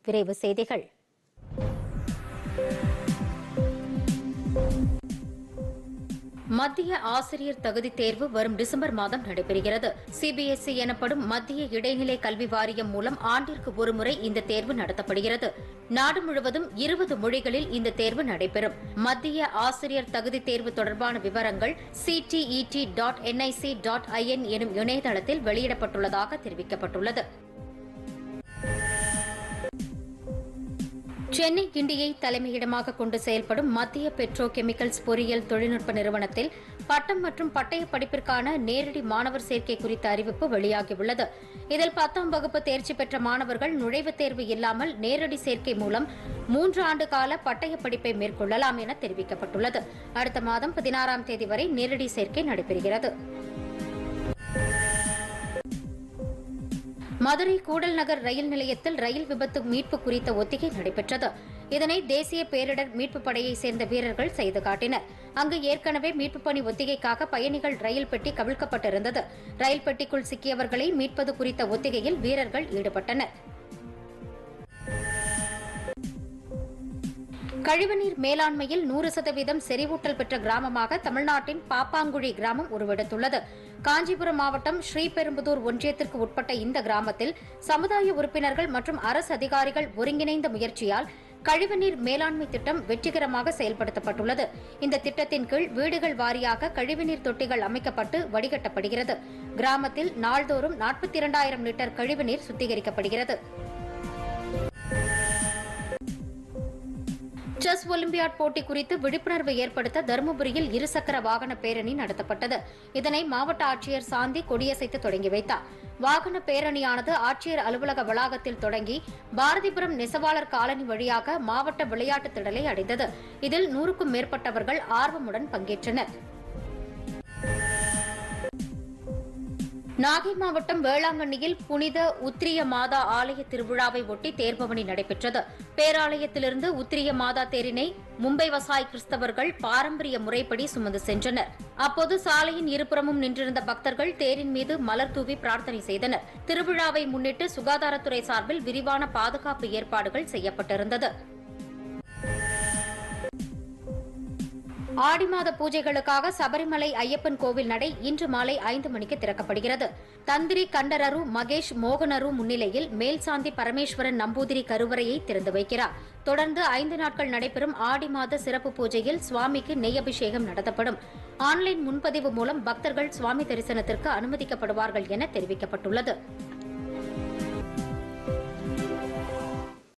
விரைவு செய்திகள் மத்திய ஆசிரியர் தகுதி தேர்வு வரும் டிசம்பர் மாதம் நடைபெறுகிறது சிபிஎஸ்இ எனப்படும் மத்திய இடைநிலை கல்வி வாரியம் மூலம் ஆண்டிற்கு ஒருமுறை இந்த தேர்வு நடத்தப்படுகிறது நாடு முழுவதும் இருபது மொழிகளில் இந்த தேர்வு நடைபெறும் மத்திய ஆசிரியர் தகுதி தேர்வு தொடர்பான விவரங்கள் CTET dot NIC dot IN எனும் இணையதளத்தில் வெளியிடப்பட்டுள்ளதாக தெரிவிக்கப்பட்டுள்ளது சென்னை கிண்டியை தலைமையிடமாக கொண்டு செயல்படும் மத்திய பெட்ரோ கெமிக்கல்ஸ் பொறியியல் தொழில்நுட்ப நிறுவனத்தில் பட்டம் மற்றும் பட்டய படிப்பிற்கான நேரடி மாணவர் சேர்க்கை குறித்த அறிவிப்பு வெளியாகியுள்ளது இதில் பத்தாம் வகுப்பு தேர்ச்சி பெற்ற மாணவர்கள் நுழைவுத் தேர்வு இல்லாமல் நேரடி சேர்க்கை மூலம் மூன்று ஆண்டு கால பட்டய படிப்பை மேற்கொள்ளலாம் என தெரிவிக்கப்பட்டுள்ளது அடுத்த மாதம் பதினாறாம் தேதி வரை நேரடி சேர்க்கை நடைபெறுகிறது மதுரை கூடல் நகர் ரயில் நிலையத்தில் ரயில் விபத்து மீட்பு குறித்த ஒத்திகை நடைபெற்றது இதனை தேசிய பேரிடர் மீட்புப் படையைச் சேர்ந்த வீரர்கள் செய்து காட்டினர் அங்கு ஏற்கனவே மீட்புப் பணி ஒத்திகைக்காக பயணிகள் ரயில் பெட்டி கவிழ்க்கப்பட்டிருந்தது ரயில் பெட்டிக்குள் சிக்கியவர்களை மீட்பது குறித்த ஒத்திகையில் வீரர்கள் ஈடுபட்டனர் கழிவுநீர் மேலாண்மையில் நூறு சதவீதம் செறிவூட்டல் பெற்ற கிராமமாக தமிழ்நாட்டின் பாப்பாங்குழி கிராமம் உருவெடுத்துள்ளது காஞ்சிபுரம் மாவட்டம் ஸ்ரீபெரும்புதூர் ஒன்றியத்திற்கு உட்பட்ட இந்த கிராமத்தில் சமுதாய உறுப்பினர்கள் மற்றும் அரசு அதிகாரிகள் ஒருங்கிணைந்த முயற்சியால் கழிவுநீர் மேலாண்மை திட்டம் வெற்றிகரமாக செயல்படுத்தப்பட்டுள்ளது இந்த திட்டத்தின் கீழ் வீடுகள் வாரியாக கழிவுநீர் தொட்டிகள் அமைக்கப்பட்டு வடிகட்டப்படுகிறது கிராமத்தில் நாள்தோறும் நாற்பத்தி இரண்டாயிரம் லிட்டர் கழிவுநீர் சுத்திகரிக்கப்படுகிறது செஸ் ஒலிம்பியாட் போட்டி குறித்து விழிப்புணர்வு ஏற்படுத்த தருமபுரியில் இருசக்கர வாகன பேரணி நடத்தப்பட்டது இதனை மாவட்ட ஆட்சியர் சாந்தி கொடியசைத்து தொடங்கி வைத்தார் வாகன பேரணியானது ஆட்சியர் அலுவலக வளாகத்தில் தொடங்கி பாரதிபுரம் நெசவாளர் காலனி வழியாக மாவட்ட விளையாட்டுத் திடலை அடைந்தது இதில் நூறுக்கும் மேற்பட்டவர்கள் ஆர்வமுடன் பங்கேற்றனர் நாகை மாவட்டம் வேளாங்கண்ணியில் புனித உத்திரிய மாதா ஆலய திருவிழாவை ஒட்டி தேர்பவனி நடைபெற்றது பேராலயத்திலிருந்து உத்திரிய மாதா தேரினை மும்பை வசாய் கிறிஸ்தவர்கள் பாரம்பரிய முறைப்படி சுமந்து சென்றனர் அப்போது சாலையின் இருபுறமும் நின்றிருந்த பக்தர்கள் தேரின் மீது மலர் தூவி பிரார்த்தனை செய்தனர் திருவிழாவை முன்னிட்டு சுகாதாரத்துறை சார்பில் விரிவான பாதுகாப்பு ஏற்பாடுகள் செய்யப்பட்டிருந்தது ஆடி மாத பூஜைகளுக்காக சபரிமலை ஐயப்பன் கோவில் நடை இன்று மாலை ஐந்து மணிக்கு திறக்கப்படுகிறது தந்திரி கண்டரரு மகேஷ் மோகனரு முன்னிலையில் மேல்சாந்தி பரமேஸ்வரன் நம்பூதிரி கருவறையை திறந்து வைக்கிறார் தொடர்ந்து ஐந்து நாட்கள் நடைபெறும் ஆடி மாத சிறப்பு பூஜையில் சுவாமிக்கு நெய் அபிஷேகம் நடத்தப்படும் ஆன்லைன் முன்பதிவு மூலம் பக்தர்கள் சுவாமி தரிசனத்திற்கு அனுமதிக்கப்படுவார்கள் என தெரிவிக்கப்பட்டுள்ளது